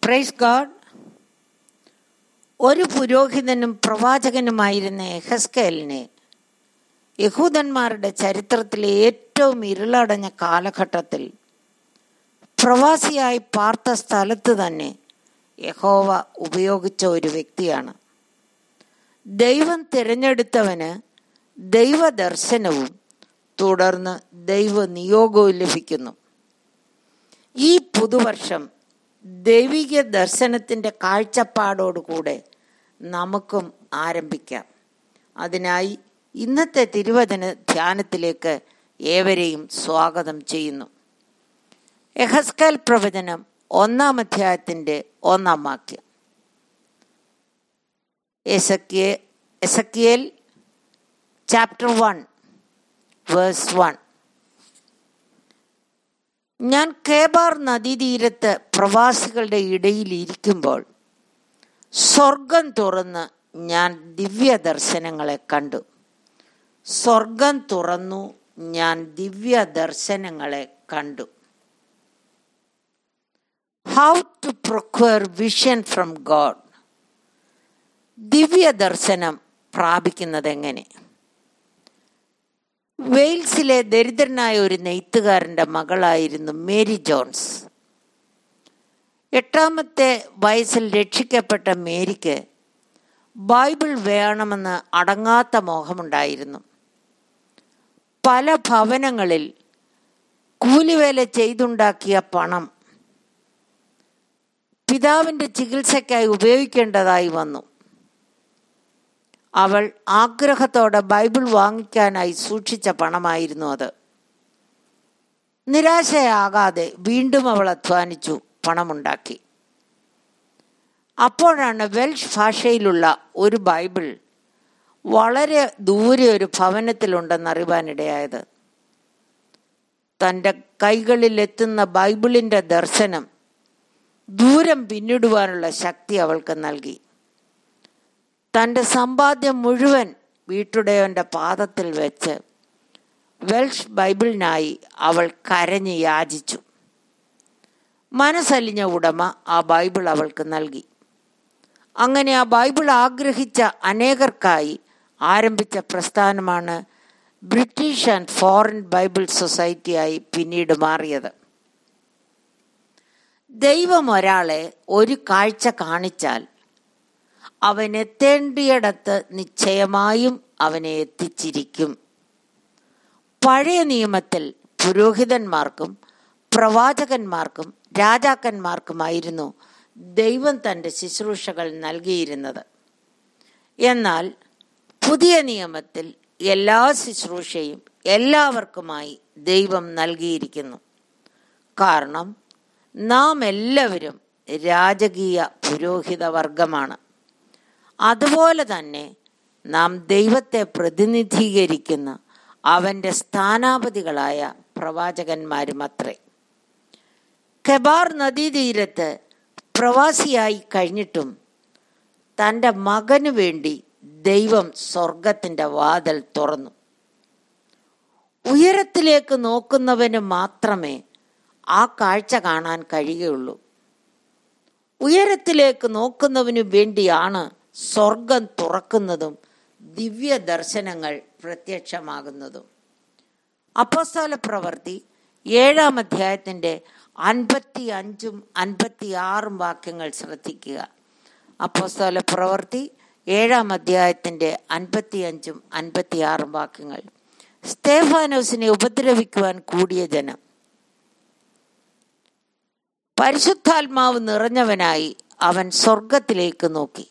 praise God ഒരു പുരോഹിതനും പ്രവാചകനുമായിരുന്ന എഹസ്കേലിനെ യഹൂദന്മാരുടെ ചരിത്രത്തിലെ ഏറ്റവും ഇരുളടഞ്ഞ കാലഘട്ടത്തിൽ പ്രവാസിയായി പാർത്ത സ്ഥലത്ത് തന്നെ യഹോവ ഉപയോഗിച്ച ഒരു വ്യക്തിയാണ് ദൈവം തിരഞ്ഞെടുത്തവന് ദൈവദർശനവും തുടർന്ന് ദൈവ നിയോഗവും ലഭിക്കുന്നു ഈ പുതുവർഷം ദൈവിക ദർശനത്തിൻ്റെ കാഴ്ചപ്പാടോടുകൂടെ നമുക്കും ആരംഭിക്കാം അതിനായി ഇന്നത്തെ തിരുവചന ധ്യാനത്തിലേക്ക് ഏവരെയും സ്വാഗതം ചെയ്യുന്നു എഹസ്കൽ പ്രവചനം ഒന്നാം അധ്യായത്തിൻ്റെ ഒന്നാം വാക്യം എസക്കിയെ Ezekiel chapter one verse one ഞാൻ കേബാർ നദീതീരത്ത് പ്രവാസികളുടെ ഇടയിൽ ഇരിക്കുമ്പോൾ സ്വർഗം തുറന്ന് ഞാൻ ദിവ്യ ദർശനങ്ങളെ കണ്ടു സ്വർഗം തുറന്നു ഞാൻ ദിവ്യ ദർശനങ്ങളെ കണ്ടു how to procure vision from God ദിവ്യ ദർശനം പ്രാപിക്കുന്നത് എങ്ങനെ വെയിൽസിലെ ദരിദ്രനായ ഒരു നെയ്ത്തുകാരൻ്റെ മകളായിരുന്നു മേരി ജോൺസ് എട്ടാമത്തെ വയസ്സിൽ രക്ഷിക്കപ്പെട്ട മേരിക്ക് ബൈബിൾ വേണമെന്ന് അടങ്ങാത്ത മോഹമുണ്ടായിരുന്നു പല ഭവനങ്ങളിൽ കൂലിവേല ചെയ്തുണ്ടാക്കിയ പണം പിതാവിൻ്റെ ചികിത്സയ്ക്കായി ഉപയോഗിക്കേണ്ടതായി വന്നു അവൾ ആഗ്രഹത്തോടെ ബൈബിൾ വാങ്ങിക്കാനായി സൂക്ഷിച്ച പണമായിരുന്നു അത് നിരാശയാകാതെ വീണ്ടും അവൾ അധ്വാനിച്ചു പണമുണ്ടാക്കി അപ്പോഴാണ് വെൽഷ് ഭാഷയിലുള്ള ഒരു ബൈബിൾ വളരെ ദൂരെ ഒരു ഭവനത്തിലുണ്ടെന്നറിവാനിടയായത് തൻ്റെ കൈകളിലെത്തുന്ന ബൈബിളിൻ്റെ ദർശനം ദൂരം പിന്നിടുവാനുള്ള ശക്തി അവൾക്ക് നൽകി തൻ്റെ സമ്പാദ്യം മുഴുവൻ വീട്ടുടയവൻ്റെ പാദത്തിൽ വെച്ച് വെൽഷ് ബൈബിളിനായി അവൾ കരഞ്ഞ് യാചിച്ചു മനസ്സലിഞ്ഞ ഉടമ ആ ബൈബിൾ അവൾക്ക് നൽകി അങ്ങനെ ആ ബൈബിൾ ആഗ്രഹിച്ച അനേകർക്കായി ആരംഭിച്ച പ്രസ്ഥാനമാണ് ബ്രിട്ടീഷ് ആൻഡ് ഫോറിൻ ബൈബിൾ സൊസൈറ്റിയായി പിന്നീട് മാറിയത് ദൈവം ഒരാളെ ഒരു കാഴ്ച കാണിച്ചാൽ അവൻ എത്തേണ്ടിയിടത്ത് നിശ്ചയമായും അവനെ എത്തിച്ചിരിക്കും പഴയ നിയമത്തിൽ പുരോഹിതന്മാർക്കും പ്രവാചകന്മാർക്കും രാജാക്കന്മാർക്കുമായിരുന്നു ദൈവം തൻ്റെ ശുശ്രൂഷകൾ നൽകിയിരുന്നത് എന്നാൽ പുതിയ നിയമത്തിൽ എല്ലാ ശുശ്രൂഷയും എല്ലാവർക്കുമായി ദൈവം നൽകിയിരിക്കുന്നു കാരണം നാം എല്ലാവരും രാജകീയ പുരോഹിത വർഗമാണ് അതുപോലെ തന്നെ നാം ദൈവത്തെ പ്രതിനിധീകരിക്കുന്ന അവൻ്റെ സ്ഥാനാപതികളായ പ്രവാചകന്മാരും അത്രേ കെബാർ നദീതീരത്ത് പ്രവാസിയായി കഴിഞ്ഞിട്ടും തൻ്റെ മകനു വേണ്ടി ദൈവം സ്വർഗത്തിൻ്റെ വാതിൽ തുറന്നു ഉയരത്തിലേക്ക് നോക്കുന്നവന് മാത്രമേ ആ കാഴ്ച കാണാൻ കഴിയുകയുള്ളൂ ഉയരത്തിലേക്ക് നോക്കുന്നവനു വേണ്ടിയാണ് സ്വർഗം തുറക്കുന്നതും ദിവ്യ ദർശനങ്ങൾ പ്രത്യക്ഷമാകുന്നതും അപ്പോസ്തല പ്രവൃത്തി ഏഴാം അധ്യായത്തിൻ്റെ അൻപത്തി അഞ്ചും അൻപത്തി ആറും വാക്യങ്ങൾ ശ്രദ്ധിക്കുക അപ്പോസ്തല പ്രവൃത്തി ഏഴാം അധ്യായത്തിൻ്റെ അൻപത്തി അഞ്ചും അൻപത്തി ആറും വാക്യങ്ങൾ സ്തേഫാനോസിനെ ഉപദ്രവിക്കുവാൻ കൂടിയ ജനം പരിശുദ്ധാത്മാവ് നിറഞ്ഞവനായി അവൻ സ്വർഗത്തിലേക്ക് നോക്കി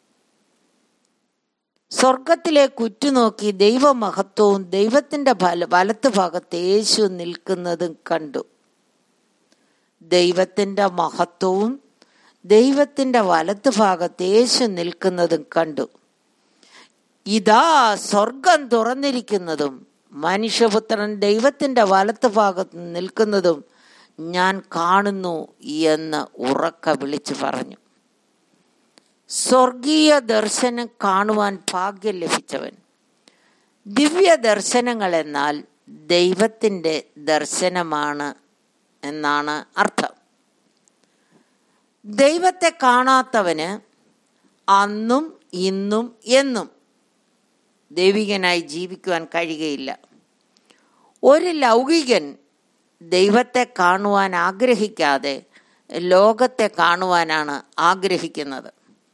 സ്വർഗത്തിലേക്ക് ഉറ്റുനോക്കി ദൈവമഹത്വവും ദൈവത്തിൻ്റെ ഫല വലത്ത് ഭാഗത്ത് യേശു നിൽക്കുന്നതും കണ്ടു ദൈവത്തിൻ്റെ മഹത്വവും ദൈവത്തിൻ്റെ വലത്ത് ഭാഗത്ത് യേശു നിൽക്കുന്നതും കണ്ടു ഇതാ സ്വർഗം തുറന്നിരിക്കുന്നതും മനുഷ്യപുത്രൻ ദൈവത്തിൻ്റെ വലത്ത് ഭാഗത്ത് നിൽക്കുന്നതും ഞാൻ കാണുന്നു എന്ന് ഉറക്ക വിളിച്ചു പറഞ്ഞു സ്വർഗീയ ദർശനം കാണുവാൻ ഭാഗ്യം ലഭിച്ചവൻ ദിവ്യ ദർശനങ്ങൾ എന്നാൽ ദൈവത്തിൻ്റെ ദർശനമാണ് എന്നാണ് അർത്ഥം ദൈവത്തെ കാണാത്തവന് അന്നും ഇന്നും എന്നും ദൈവികനായി ജീവിക്കുവാൻ കഴിയുകയില്ല ഒരു ലൗകികൻ ദൈവത്തെ കാണുവാൻ ആഗ്രഹിക്കാതെ ലോകത്തെ കാണുവാനാണ് ആഗ്രഹിക്കുന്നത്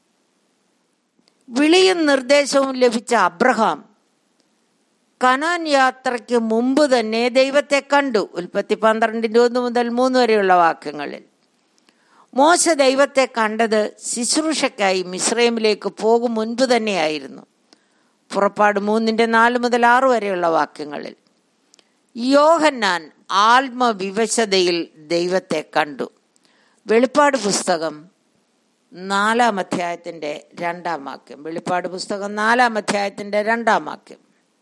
വിളിയും നിർദ്ദേശവും ലഭിച്ച അബ്രഹാം കനാൻ യാത്രയ്ക്ക് മുമ്പ് തന്നെ ദൈവത്തെ കണ്ടു ഉൽപ്പത്തി പന്ത്രണ്ടിൻ്റെ ഒന്ന് മുതൽ മൂന്ന് വരെയുള്ള വാക്യങ്ങളിൽ മോശ ദൈവത്തെ കണ്ടത് ശുശ്രൂഷയ്ക്കായി മിശ്രൈമിലേക്ക് പോകും മുൻപ് തന്നെയായിരുന്നു പുറപ്പാട് മൂന്നിൻ്റെ നാല് മുതൽ ആറ് വരെയുള്ള വാക്യങ്ങളിൽ യോഹന്നാൻ ആത്മവിവശതയിൽ ദൈവത്തെ കണ്ടു വെളിപ്പാട് പുസ്തകം നാലാം അധ്യായത്തിൻ്റെ രണ്ടാം വാക്യം വെളിപ്പാട് പുസ്തകം നാലാം അധ്യായത്തിൻ്റെ രണ്ടാം വാക്യം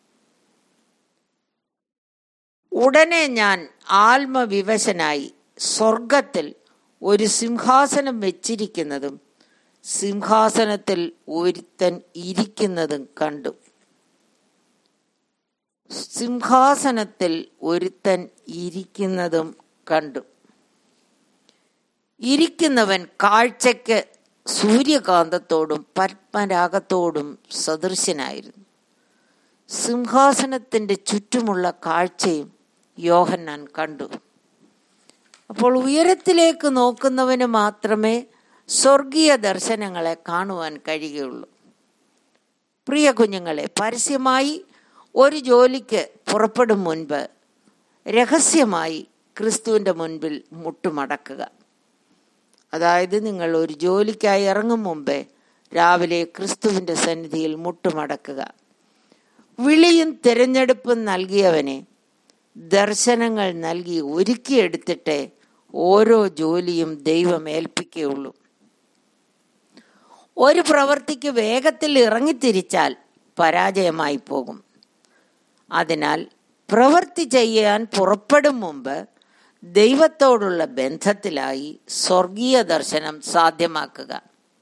ഉടനെ ഞാൻ ആത്മവിവശനായി സ്വർഗത്തിൽ ഒരു സിംഹാസനം വെച്ചിരിക്കുന്നതും സിംഹാസനത്തിൽ ഒരുത്തൻ ഇരിക്കുന്നതും കണ്ടു സിംഹാസനത്തിൽ ഒരുത്തൻ ഇരിക്കുന്നതും കണ്ടു ഇരിക്കുന്നവൻ കാഴ്ചയ്ക്ക് സൂര്യകാന്തത്തോടും പത്മരാഗത്തോടും സദൃശനായിരുന്നു സിംഹാസനത്തിൻ്റെ ചുറ്റുമുള്ള കാഴ്ചയും യോഹന്നാൻ കണ്ടു അപ്പോൾ ഉയരത്തിലേക്ക് നോക്കുന്നവന് മാത്രമേ സ്വർഗീയ ദർശനങ്ങളെ കാണുവാൻ കഴിയുകയുള്ളൂ പ്രിയ കുഞ്ഞുങ്ങളെ പരസ്യമായി ഒരു ജോലിക്ക് പുറപ്പെടും മുൻപ് രഹസ്യമായി ക്രിസ്തുവിൻ്റെ മുൻപിൽ മുട്ടുമടക്കുക അതായത് നിങ്ങൾ ഒരു ജോലിക്കായി ഇറങ്ങും മുമ്പേ രാവിലെ ക്രിസ്തുവിൻ്റെ സന്നിധിയിൽ മുട്ടുമടക്കുക വിളിയും തിരഞ്ഞെടുപ്പും നൽകിയവനെ ദർശനങ്ങൾ നൽകി ഒരുക്കിയെടുത്തിട്ടേ ഓരോ ജോലിയും ദൈവം ഏൽപ്പിക്കുകയുള്ളൂ ഒരു പ്രവൃത്തിക്ക് വേഗത്തിൽ ഇറങ്ങിത്തിരിച്ചാൽ പരാജയമായി പോകും അതിനാൽ പ്രവൃത്തി ചെയ്യാൻ പുറപ്പെടും മുമ്പ് ദൈവത്തോടുള്ള ബന്ധത്തിലായി സ്വർഗീയ ദർശനം സാധ്യമാക്കുക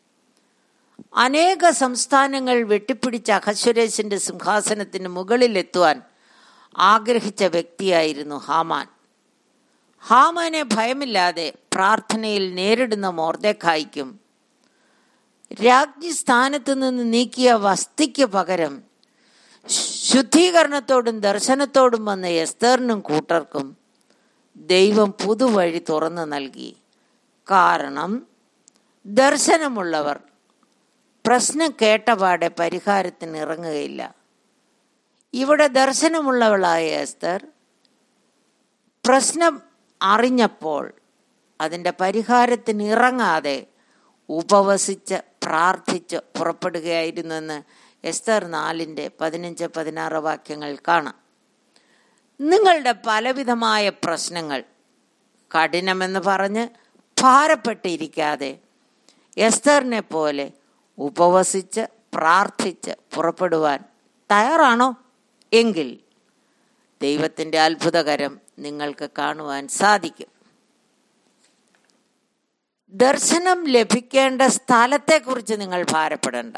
അനേക സംസ്ഥാനങ്ങൾ വെട്ടിപ്പിടിച്ച അഹശ്വരേശിന്റെ സിംഹാസനത്തിന് മുകളിലെത്തുവാൻ ആഗ്രഹിച്ച വ്യക്തിയായിരുന്നു ഹാമാൻ ഹാമാനെ ഭയമില്ലാതെ പ്രാർത്ഥനയിൽ നേരിടുന്ന മോർദേഖായിക്കും രാജ്ഞി സ്ഥാനത്ത് നിന്ന് നീക്കിയ വസ്തിക്ക് പകരം ശുദ്ധീകരണത്തോടും ദർശനത്തോടും വന്ന എസ്തറിനും കൂട്ടർക്കും ദൈവം പുതുവഴി തുറന്നു നൽകി കാരണം ദർശനമുള്ളവർ പ്രശ്നം കേട്ടപാടെ പരിഹാരത്തിന് ഇറങ്ങുകയില്ല ഇവിടെ ദർശനമുള്ളവളായ എസ്തർ പ്രശ്നം അറിഞ്ഞപ്പോൾ അതിൻ്റെ പരിഹാരത്തിന് ഇറങ്ങാതെ ഉപവസിച്ച് പ്രാർത്ഥിച്ച് പുറപ്പെടുകയായിരുന്നെന്ന് എസ്തർ നാലിൻ്റെ പതിനഞ്ച് പതിനാറ് വാക്യങ്ങൾ കാണാം നിങ്ങളുടെ പലവിധമായ പ്രശ്നങ്ങൾ കഠിനമെന്ന് പറഞ്ഞ് ഭാരപ്പെട്ടിരിക്കാതെ എസ്തറിനെ പോലെ ഉപവസിച്ച് പ്രാർത്ഥിച്ച് പുറപ്പെടുവാൻ തയ്യാറാണോ എങ്കിൽ ദൈവത്തിൻ്റെ അത്ഭുതകരം നിങ്ങൾക്ക് കാണുവാൻ സാധിക്കും ദർശനം ലഭിക്കേണ്ട സ്ഥലത്തെക്കുറിച്ച് നിങ്ങൾ ഭാരപ്പെടേണ്ട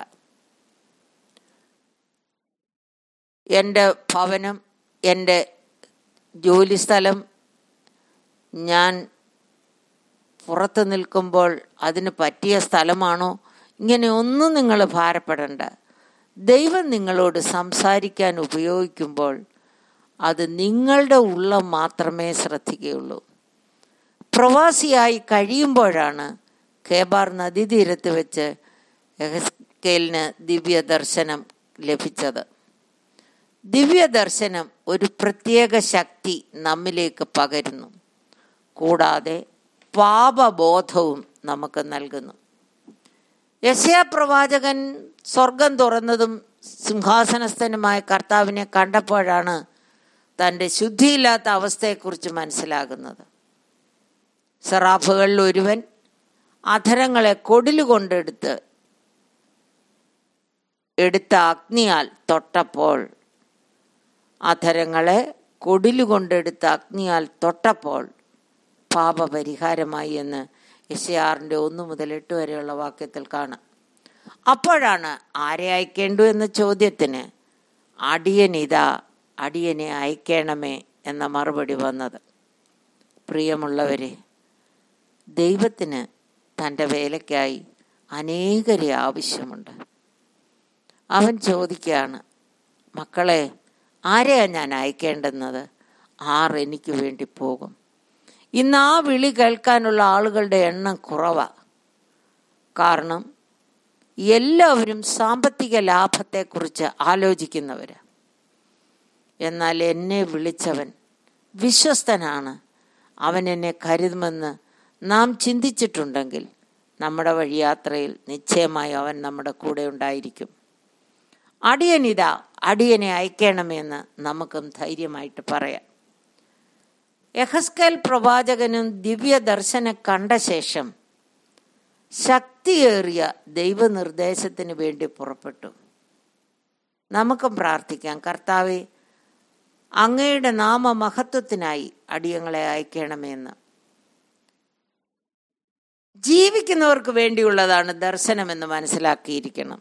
എൻ്റെ ഭവനം എൻ്റെ ജോലിസ്ഥലം ഞാൻ പുറത്ത് നിൽക്കുമ്പോൾ അതിന് പറ്റിയ സ്ഥലമാണോ ഇങ്ങനെ ഒന്നും നിങ്ങൾ ഭാരപ്പെടേണ്ട ദൈവം നിങ്ങളോട് സംസാരിക്കാൻ ഉപയോഗിക്കുമ്പോൾ അത് നിങ്ങളുടെ ഉള്ളം മാത്രമേ ശ്രദ്ധിക്കുകയുള്ളൂ പ്രവാസിയായി കഴിയുമ്പോഴാണ് ഖേബാർ നദീതീരത്ത് വെച്ച് എഹസ്കേലിന് ദിവ്യ ദർശനം ലഭിച്ചത് ദിവ്യ ദർശനം ഒരു പ്രത്യേക ശക്തി നമ്മിലേക്ക് പകരുന്നു കൂടാതെ പാപബോധവും നമുക്ക് നൽകുന്നു യശയാ പ്രവാചകൻ സ്വർഗം തുറന്നതും സിംഹാസനസ്ഥനുമായ കർത്താവിനെ കണ്ടപ്പോഴാണ് തൻ്റെ ശുദ്ധിയില്ലാത്ത അവസ്ഥയെക്കുറിച്ച് മനസ്സിലാകുന്നത് സെറാഫുകളിൽ ഒരുവൻ അധരങ്ങളെ കൊടിലുകൊണ്ടെടുത്ത് എടുത്ത അഗ്നിയാൽ തൊട്ടപ്പോൾ അധരങ്ങളെ കൊടിലുകൊണ്ടെടുത്ത അഗ്നിയാൽ തൊട്ടപ്പോൾ പാപപരിഹാരമായി എന്ന് യശയാറിൻ്റെ ഒന്ന് മുതൽ എട്ട് വരെയുള്ള വാക്യത്തിൽ കാണാം അപ്പോഴാണ് ആരെ അയക്കേണ്ടു എന്ന ചോദ്യത്തിന് അടിയനിതാ അടിയനെ അയക്കണമേ എന്ന മറുപടി വന്നത് പ്രിയമുള്ളവരെ ദൈവത്തിന് തൻ്റെ വേലയ്ക്കായി അനേകരെ ആവശ്യമുണ്ട് അവൻ ചോദിക്കുകയാണ് മക്കളെ ആരെയാ ഞാൻ അയക്കേണ്ടുന്നത് ആർ എനിക്ക് വേണ്ടി പോകും ഇന്ന് ആ വിളി കേൾക്കാനുള്ള ആളുകളുടെ എണ്ണം കുറവാ കാരണം എല്ലാവരും സാമ്പത്തിക ലാഭത്തെക്കുറിച്ച് ആലോചിക്കുന്നവര് എന്നാൽ എന്നെ വിളിച്ചവൻ വിശ്വസ്തനാണ് അവൻ എന്നെ കരുതുമെന്ന് നാം ചിന്തിച്ചിട്ടുണ്ടെങ്കിൽ നമ്മുടെ വഴിയാത്രയിൽ നിശ്ചയമായി അവൻ നമ്മുടെ കൂടെ ഉണ്ടായിരിക്കും അടിയനിതാ അടിയനെ അയക്കണമെന്ന് നമുക്കും ധൈര്യമായിട്ട് പറയാം യഹസ്കേൽ പ്രവാചകനും ദിവ്യ ദർശനം കണ്ട ശേഷം ശക്തിയേറിയ ദൈവനിർദ്ദേശത്തിന് വേണ്ടി പുറപ്പെട്ടു നമുക്കും പ്രാർത്ഥിക്കാം കർത്താവെ അങ്ങയുടെ നാമമഹത്വത്തിനായി അടിയങ്ങളെ അയക്കണമെന്ന് ജീവിക്കുന്നവർക്ക് വേണ്ടിയുള്ളതാണ് ദർശനമെന്ന് മനസ്സിലാക്കിയിരിക്കണം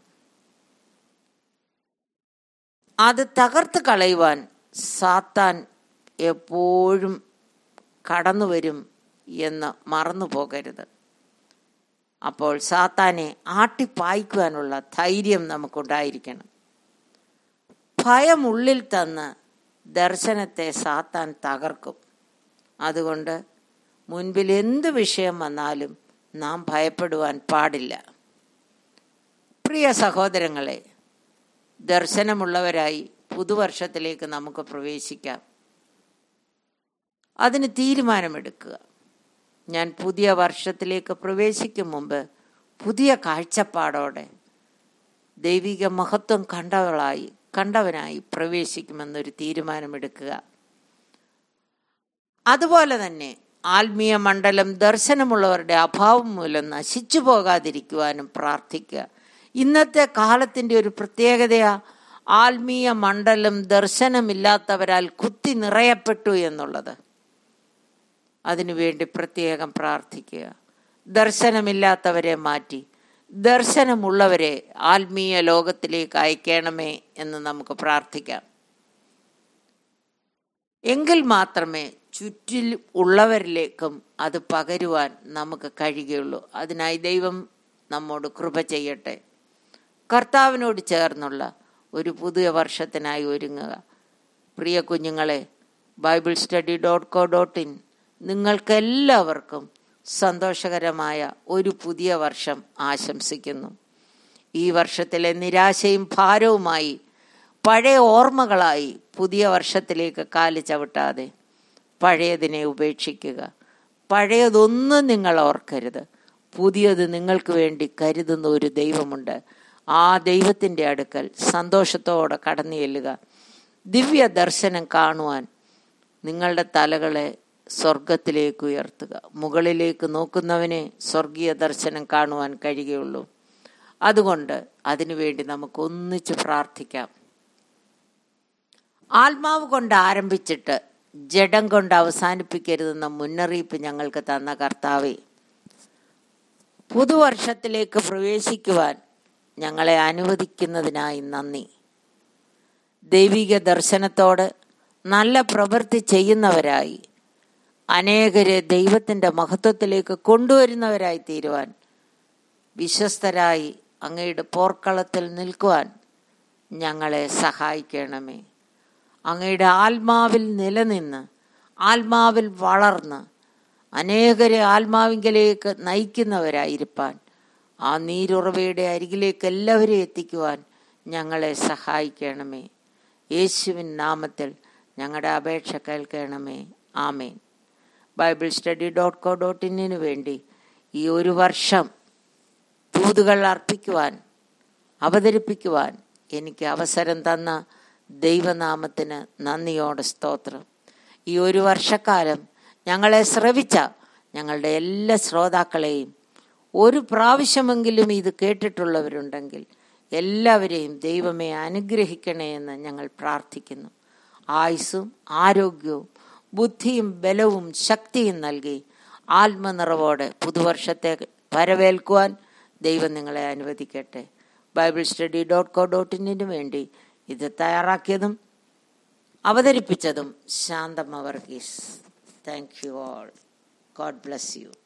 അത് തകർത്ത് കളയുവാൻ സാത്താൻ എപ്പോഴും കടന്നു വരും എന്ന് മറന്നു പോകരുത് അപ്പോൾ സാത്താനെ ആട്ടിപ്പായിക്കുവാനുള്ള ധൈര്യം നമുക്കുണ്ടായിരിക്കണം ഭയം ഉള്ളിൽ തന്ന് ദർശനത്തെ സാത്താൻ തകർക്കും അതുകൊണ്ട് മുൻപിൽ എന്ത് വിഷയം വന്നാലും നാം ഭയപ്പെടുവാൻ പാടില്ല പ്രിയ സഹോദരങ്ങളെ ദർശനമുള്ളവരായി പുതുവർഷത്തിലേക്ക് നമുക്ക് പ്രവേശിക്കാം അതിന് തീരുമാനമെടുക്കുക ഞാൻ പുതിയ വർഷത്തിലേക്ക് പ്രവേശിക്കും മുമ്പ് പുതിയ കാഴ്ചപ്പാടോടെ ദൈവിക മഹത്വം കണ്ടവളായി കണ്ടവനായി പ്രവേശിക്കുമെന്നൊരു തീരുമാനമെടുക്കുക അതുപോലെ തന്നെ ആത്മീയ മണ്ഡലം ദർശനമുള്ളവരുടെ അഭാവം മൂലം നശിച്ചു പോകാതിരിക്കുവാനും പ്രാർത്ഥിക്കുക ഇന്നത്തെ കാലത്തിൻ്റെ ഒരു പ്രത്യേകതയാ ആത്മീയ മണ്ഡലം ദർശനമില്ലാത്തവരാൽ കുത്തി നിറയപ്പെട്ടു എന്നുള്ളത് അതിനുവേണ്ടി പ്രത്യേകം പ്രാർത്ഥിക്കുക ദർശനമില്ലാത്തവരെ മാറ്റി ദർശനമുള്ളവരെ ആത്മീയ ലോകത്തിലേക്ക് അയക്കണമേ എന്ന് നമുക്ക് പ്രാർത്ഥിക്കാം എങ്കിൽ മാത്രമേ ചുറ്റിൽ ഉള്ളവരിലേക്കും അത് പകരുവാൻ നമുക്ക് കഴിയുകയുള്ളൂ അതിനായി ദൈവം നമ്മോട് കൃപ ചെയ്യട്ടെ കർത്താവിനോട് ചേർന്നുള്ള ഒരു പുതിയ വർഷത്തിനായി ഒരുങ്ങുക പ്രിയ കുഞ്ഞുങ്ങളെ Bible study dot co dot in നിങ്ങൾക്കെല്ലാവർക്കും സന്തോഷകരമായ ഒരു പുതിയ വർഷം ആശംസിക്കുന്നു ഈ വർഷത്തിലെ നിരാശയും ഭാരവുമായി പഴയ ഓർമ്മകളായി പുതിയ വർഷത്തിലേക്ക് കാല് ചവിട്ടാതെ പഴയതിനെ ഉപേക്ഷിക്കുക പഴയതൊന്നും നിങ്ങൾ ഓർക്കരുത് പുതിയത് നിങ്ങൾക്ക് വേണ്ടി കരുതുന്ന ഒരു ദൈവമുണ്ട് ആ ദൈവത്തിൻ്റെ അടുക്കൽ സന്തോഷത്തോടെ കടന്നു ചെല്ലുക ദിവ്യ ദർശനം കാണുവാൻ നിങ്ങളുടെ തലകളെ സ്വർഗത്തിലേക്ക് ഉയർത്തുക മുകളിലേക്ക് നോക്കുന്നവനെ സ്വർഗീയ ദർശനം കാണുവാൻ കഴിയുകയുള്ളൂ അതുകൊണ്ട് അതിനുവേണ്ടി നമുക്ക് ഒന്നിച്ച് പ്രാർത്ഥിക്കാം ആത്മാവ് കൊണ്ട് ആരംഭിച്ചിട്ട് ജഡം കൊണ്ട് അവസാനിപ്പിക്കരുതെന്ന മുന്നറിയിപ്പ് ഞങ്ങൾക്ക് തന്ന കർത്താവെ പുതുവർഷത്തിലേക്ക് പ്രവേശിക്കുവാൻ ഞങ്ങളെ അനുവദിക്കുന്നതിനായി നന്ദി ദൈവിക ദർശനത്തോട് നല്ല പ്രവൃത്തി ചെയ്യുന്നവരായി അനേകരെ ദൈവത്തിൻ്റെ മഹത്വത്തിലേക്ക് കൊണ്ടുവരുന്നവരായി തീരുവാൻ വിശ്വസ്തരായി അങ്ങയുടെ പോർക്കളത്തിൽ നിൽക്കുവാൻ ഞങ്ങളെ സഹായിക്കണമേ അങ്ങയുടെ ആത്മാവിൽ നിലനിന്ന് ആത്മാവിൽ വളർന്ന് അനേകരെ ആത്മാവിങ്കലേക്ക് നയിക്കുന്നവരായിരിക്കാൻ ആ നീരുറവയുടെ അരികിലേക്ക് എല്ലാവരെയും എത്തിക്കുവാൻ ഞങ്ങളെ സഹായിക്കണമേ യേശുവിൻ നാമത്തിൽ ഞങ്ങളുടെ അപേക്ഷ കേൾക്കണമേ ആമേൻ Bible study dot co dot ഇന്നിനു വേണ്ടി ഈ ഒരു വർഷം ദൂതുകൾ അർപ്പിക്കുവാൻ അവതരിപ്പിക്കുവാൻ എനിക്ക് അവസരം തന്ന ദൈവനാമത്തിന് നന്ദിയോടെ സ്തോത്രം ഈ ഒരു വർഷക്കാലം ഞങ്ങളെ ശ്രവിച്ച ഞങ്ങളുടെ എല്ലാ ശ്രോതാക്കളെയും ഒരു പ്രാവശ്യമെങ്കിലും ഇത് കേട്ടിട്ടുള്ളവരുണ്ടെങ്കിൽ എല്ലാവരെയും ദൈവമേ അനുഗ്രഹിക്കണേ എന്ന് ഞങ്ങൾ പ്രാർത്ഥിക്കുന്നു ആയുസ്സും ആരോഗ്യവും ബുദ്ധിയും ബലവും ശക്തിയും നൽകി ആത്മനിറവോടെ പുതുവർഷത്തെ വരവേൽക്കുവാൻ ദൈവം നിങ്ങളെ അനുവദിക്കട്ടെ Bible study dot co dot ഇന്നിനു വേണ്ടി ഇത് തയ്യാറാക്കിയതും അവതരിപ്പിച്ചതും Shanthamma Varghese thank you all God bless U